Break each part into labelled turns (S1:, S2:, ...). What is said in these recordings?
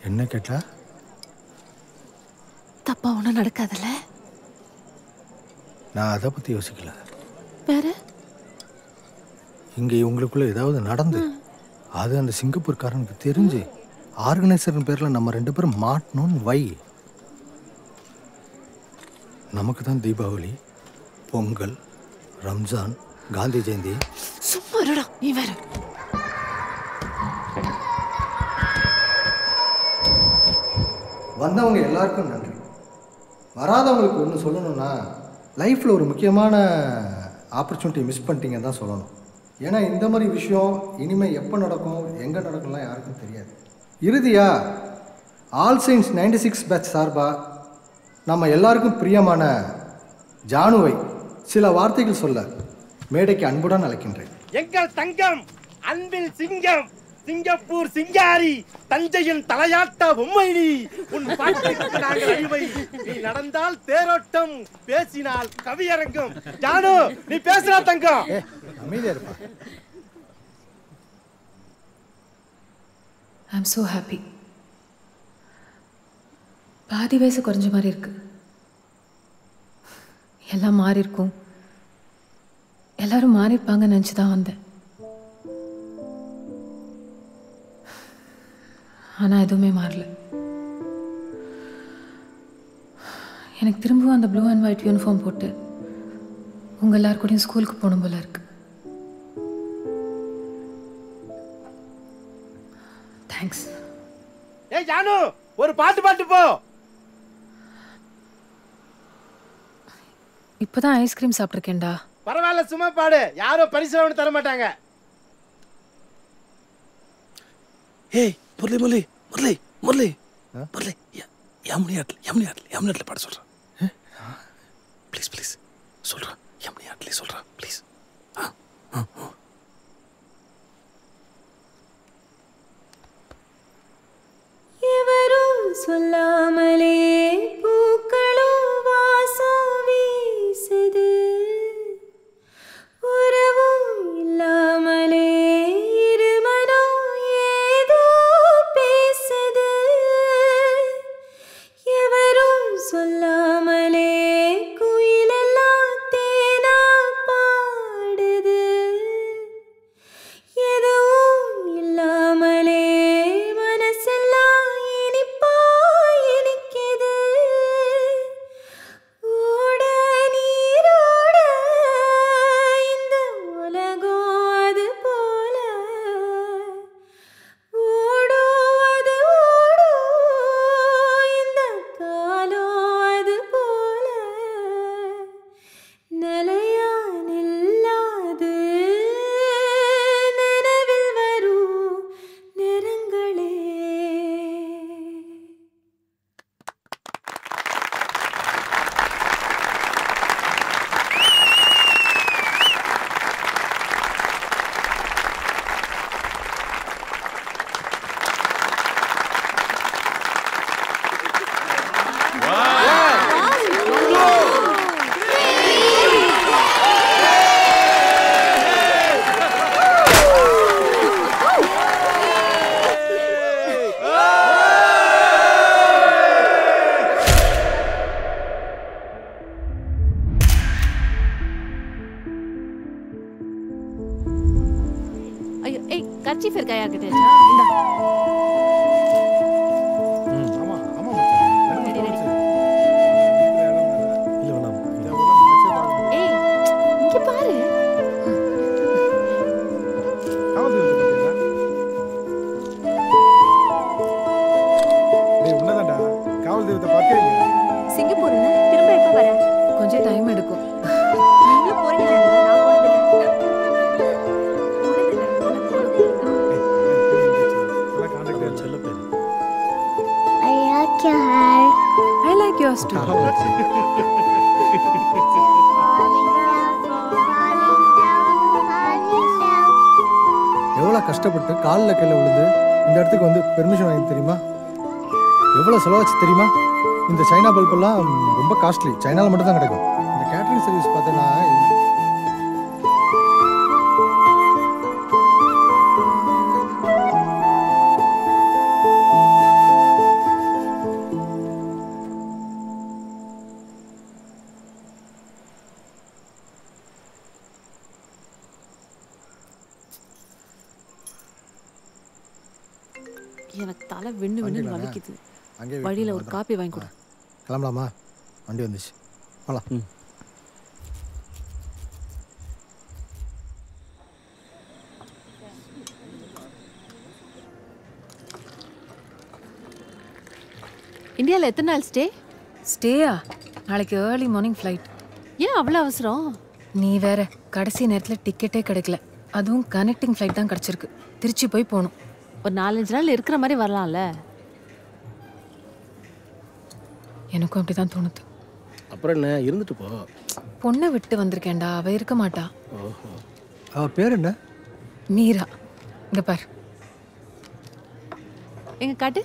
S1: என்ன கேட்டா
S2: தப்பா ஒன்றும் நடக்காதுல்ல
S1: நான் அதை பற்றி யோசிக்கல
S2: வேற
S1: இங்கே இவங்களுக்குள்ள ஏதாவது நடந்து அது அந்த சிங்கப்பூர்காரனுக்கு தெரிஞ்சு ஆர்கனைசர் பேரில் நம்ம ரெண்டு பேரும் மாட்டணும்னு வை நமக்கு தான் தீபாவளி பொங்கல் ரம்ஜான் காந்தி ஜெயந்தி
S2: சும்மா இருடா நீ வேற
S1: வந்தவங்க எல்லாருக்கும் நன்றி வராதவங்களுக்கு ஒன்று சொல்லணும்னா லைஃப்பில் ஒரு முக்கியமான ஆப்பர்ச்சுனிட்டி மிஸ் பண்ணிட்டீங்கன்னு தான் சொல்லணும் ஏன்னா இந்த மாதிரி விஷயம் இனிமேல் எப்போ நடக்கும் எங்கே நடக்கும்லாம் யாருக்கும் தெரியாது இறுதியாக all science ninety six batch சார்பாக நம்ம எல்லாருக்கும் பிரியமான ஜானுவை சில வார்த்தைகள் சொல்ல மேடைக்கு அன்புடன் அழைக்கின்றேன்
S3: எங்கள் தங்கம் அன்பில் சிங்கம் சிங்கப்பூர் சிங்காரி தஞ்சையின் தலையாட்ட பொம்மை நீ உன் பாட்டுக்கு நாங்கள் அடிமை நீ நடந்தால் தேரோட்டம் பேசினால் கவியரங்கம் ஜானு நீ பேசுறா தங்கம்
S1: அமைதியாக இருப்பா
S4: ஐம் ஸோ ஹாப்பி பாதி வயசு குறைஞ்ச மாதிரி இருக்கு எல்லாம் மாறி இருக்கும் எல்லாரும் மாறியிருப்பாங்கன்னு நினச்சி தான் வந்தேன் ஆனால் எதுவுமே மாறல எனக்கு திரும்பவும் அந்த ப்ளூ அண்ட் ஒயிட் யூனிஃபார்ம் போட்டு உங்கள் எல்லார் கூடயும் ஸ்கூலுக்கு போகணும் போல இருக்கு தேங்க்ஸ்
S3: ஏய் ஜானு ஒரு பாட்டு பாட்டு போ
S4: இப்போதான் ஐஸ்கிரீம் சாப்பிட்ருக்கேன்டா
S3: பரவாயில்ல சும்மா பாடு யாரோ பரிசு ஒன்று தர மாட்டாங்க
S5: ஏய் முரளி முரளி முரளி முரளி முரளி யமுனி ஆட்டில் யமுனி ஆட்டில் யமுனி ஆட்டில் பாட சொல்கிறேன் ப்ளீஸ் ப்ளீஸ் சொல்கிறேன் யமுனி ஆட்டிலே சொல்கிறேன் ப்ளீஸ்
S6: எவரும் சொல்லாமலே பூக்களும் வாசம் வீசுது உறவும் இல்லாமலே இருமனம் ஏதோ பேசுது எவரும் சொல்லாமலே குயிலெல்லாம் தேனா பாடுது எதுவும் இல்லாமலே மனசெல்லாம் இனிப்பா இனிக்குது ஓட நீரோட இந்த உலகம் அது போல ஓடும் அது ஓடும் இந்த காலம் அது போல நிலையா நில்லாது நினைவில் வரும் நிறங்களே
S2: ஐயோ ஏய் கர்ச்சீஃப் இருக்கா யார்கிட்ட இந்தா ஏய் இங்க பாரு
S7: உன்னதான்டா காவல் தெய்வத்தை பார்த்தே இல்லையா
S6: சிங்கப்பூர் திரும்ப எப்ப வர
S4: கொஞ்சம் டைம் எடுக்கும்
S6: நீங்களும் போறீங்களா நான்
S5: செல்ல பேர்
S8: I like your hair.
S4: I like yours too
S1: எவ்வளோ கஷ்டப்பட்டு காலில் கையில் விழுந்து இந்த இடத்துக்கு வந்து பெர்மிஷன் வாங்கி தெரியுமா எவ்வளோ செலவாச்சு தெரியுமா இந்த சைனா பல்பெல்லாம் ரொம்ப காஸ்ட்லி சைனாவில் மட்டும் தான் கிடைக்கும் இந்த கேட்டரிங் சர்வீஸ் பார்த்தீங்கன்னா
S2: எனக்கு தலை வெண்ணு வெண்ணு
S1: வண்டியில
S2: வலிக்குது
S1: அங்கேயே wait
S2: வழியில
S1: பண்ணு,
S2: ஒரு
S1: வந்துடுறேன்.
S2: காப்பி வாங்கி கொடு
S1: கிளம்பலாமா வண்டி வந்துச்சு போகலாம்
S5: ம்.
S2: இந்தியாவில் எத்தனை நாள் ஸ்டே
S4: ஸ்டேயா நாளைக்கு ஏர்லி மார்னிங் ஃப்ளைட்
S2: ஏன் அவ்வளோ அவசரம்
S4: நீ வேற கடைசி நேரத்தில் டிக்கெட்டே கிடைக்கல அதுவும் கனெக்டிங் ஃப்ளைட் தான் கிடச்சிருக்கு திருச்சி போய் போகணும்
S2: ஒரு நாலஞ்சு நாள் இருக்கிற மாதிரி வரலாம்ல
S4: எனக்கும் அப்படி தான் தோணுது
S5: அப்புறம் என்ன இருந்துட்டு போ
S4: பொண்ணை விட்டு வந்திருக்கேன்டா அவ இருக்க மாட்டா
S5: ஓஹோ
S1: அவ பேர் என்ன
S4: மீரா இங்க பார்
S2: எங்க காட்டு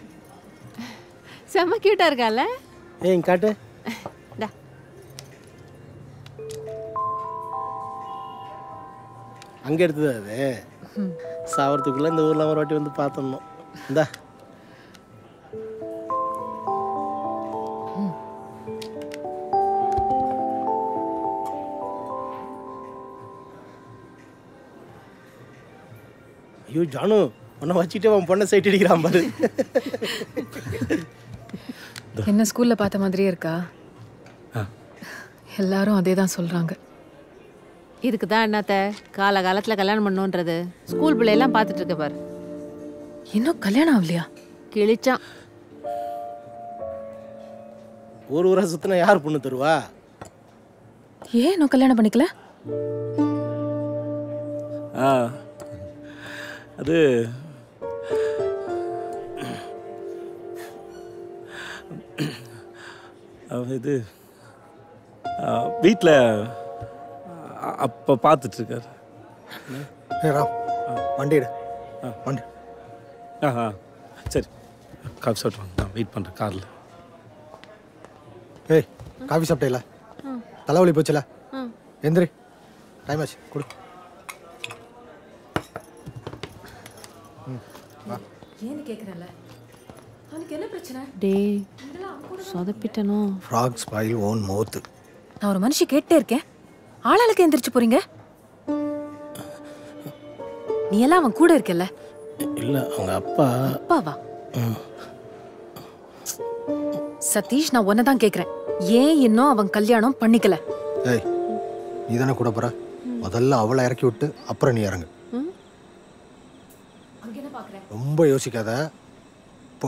S2: செம்ம கியூட்டா இருக்கால
S5: ஏய் இங்க காட்டு
S2: இந்தா.
S5: அங்க எடுத்தது அது சாவறதுக்குள்ள இந்த ஊர்ல ஒரு வாட்டி வந்து பார்த்தோம் இந்தா ஐயோ ஜானு உன்னை வச்சுட்டு அவன் பொண்ணை சைட் அடிக்கிறான் பாரு
S4: என்ன ஸ்கூல்ல பார்த்த மாதிரியே இருக்கா எல்லாரும் அதே தான் சொல்றாங்க
S2: இதுக்கு தான் என்னத்த கால காலத்துல கல்யாணம் பண்ணோன்றது ஸ்கூல் பிள்ளையெல்லாம் பார்த்துட்டு இருக்க பாரு
S4: இன்னும் கல்யாணம் ஆகலையா
S2: கிழிச்சான்
S5: ஒரு ஊரா சுத்தினா யார் பொண்ணு தருவா
S4: ஏன் இன்னும் கல்யாணம் பண்ணிக்கல
S5: ஆ அது அவ இது வீட்டில் அப்போ பார்த்துட்ருக்காரு
S1: ஏ ராம் வண்டி எடு வண்டி
S5: ஆ ஆ சரி காஃபி சாப்பிட்டு வாங்க நான் வெயிட் பண்ணுறேன் காரில்
S1: ஏய் காஃபி சாப்பிட்டேல தலைவலி போச்சுல எந்திரி டைம் ஆச்சு கொடு
S4: ஏன்னு கேக்குறல அவனுக்கு என்ன பிரச்சனை
S2: டேய் சொதப்பிட்டனோ
S1: ஃப்ராக் ஸ்பாயில் ஓன் மவுத்து
S4: நான் ஒரு மனுஷி கேட்டே இருக்கேன் ஆளாளுக்கு எந்திரிச்சு போறீங்க நீ எல்லாம் அவன் கூட இருக்கல
S5: இல்லை அவங்க அப்பா
S4: அப்பாவா சதீஷ் நான் உன்னை தான் கேக்குறேன் ஏன் இன்னும் அவன் கல்யாணம் பண்ணிக்கல
S1: ஏய் நீ தானே கூட போற முதல்ல அவளை இறக்கி விட்டு அப்புறம் நீ இறங்கு ரொம்ப யோசிக்காத போ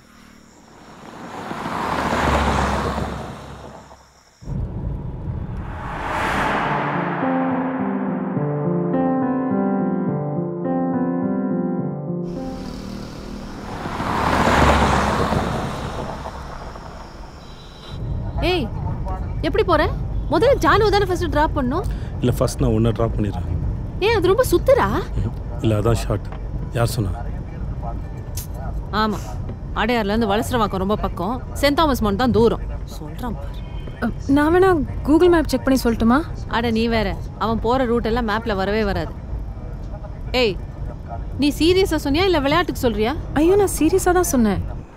S2: ஏய் எப்படி போற முதல்ல ஜானு தானே ஃபர்ஸ்ட் டிராப் பண்ணும்
S5: இல்லை ஃபர்ஸ்ட் நான் ஒன்றை ட்ராப் பண்ணிடுறேன்
S2: ஏய் அது ரொம்ப சுத்துறா
S5: இல்லை அதான் ஷார்ட் யார் சொன்னா
S2: ஆமா அடையார்ல இருந்து வளசரவாக்கம் ரொம்ப பக்கம் சென்ட் தாமஸ் மவுண்ட் தான் தூரம் சொல்றான் பாரு
S4: அ, நான் வேணா கூகுள் மேப் செக் பண்ணி சொல்லட்டுமா
S2: அட நீ வேற அவன் போற ரூட் எல்லாம் மேப்ல வரவே வராது ஏய் நீ சீரியஸா சொன்னியா இல்ல விளையாட்டுக்கு சொல்றியா
S4: ஐயோ நான் சீரியஸா தான் சொன்னேன்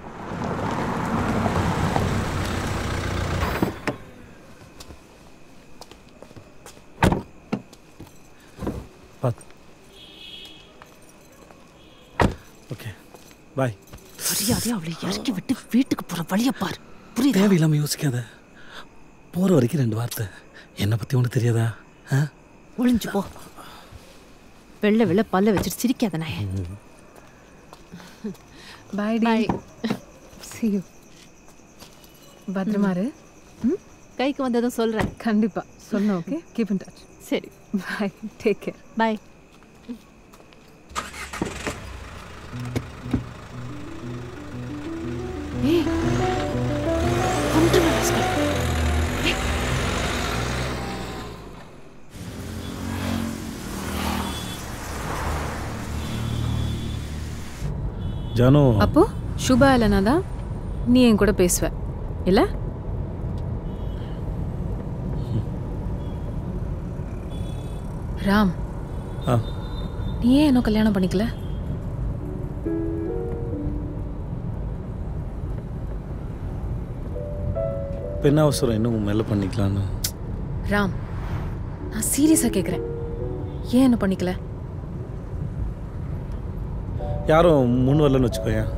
S5: பார்த்து ஓகே பாய்
S2: மரியாதையா அவளை இறக்கி விட்டு வீட்டுக்கு போற வழிய பாரு புரியுதா
S5: தேவையில்லாமல் யோசிக்காத போகிற வரைக்கும் ரெண்டு வார்த்தை என்னை பற்றி ஒன்று தெரியாதா ஆ
S2: ஒளிஞ்சு போ வெள்ளை வெள்ளை பல்ல வச்சுட்டு சிரிக்காத நாயே
S4: பாய்
S2: பாய்
S4: see you பத்திரமா இரு ம்
S2: கைக்கு வந்ததும் சொல்றேன்
S4: கண்டிப்பா சொன்னேன் ஓகே கீப் இன் டச்
S2: சரி
S4: பாய் டேக் கேர்
S2: பாய் ஏய் கொன்றுவேன் ராஸ்கல்.
S5: ஜானு
S4: அப்போ சுபா இல்லைனா தான் நீ என் கூட பேசுவ இல்ல ராம்
S5: ஆ
S4: நீ ஏன் இன்னும் கல்யாணம் பண்ணிக்கல
S5: இப்போ என்ன அவசரம் இன்னும் மேலே பண்ணிக்கலான்னு
S4: ராம் நான் சீரியஸா கேக்குறேன் ஏன் என்ன பண்ணிக்கல
S5: யாரும் முன் வரலன்னு வச்சுக்கோயேன்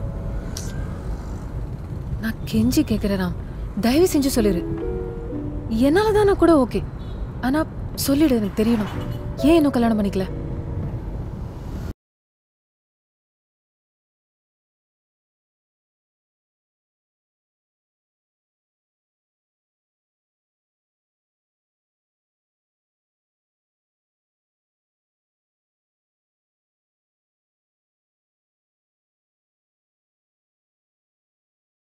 S4: நான் கெஞ்சி கேட்குறேன் ராம் தயவு செஞ்சு சொல்லிடு என்னால தானே கூட ஓகே ஆனா சொல்லிடு எனக்கு தெரியணும் ஏன் இன்னும் கல்யாணம் பண்ணிக்கல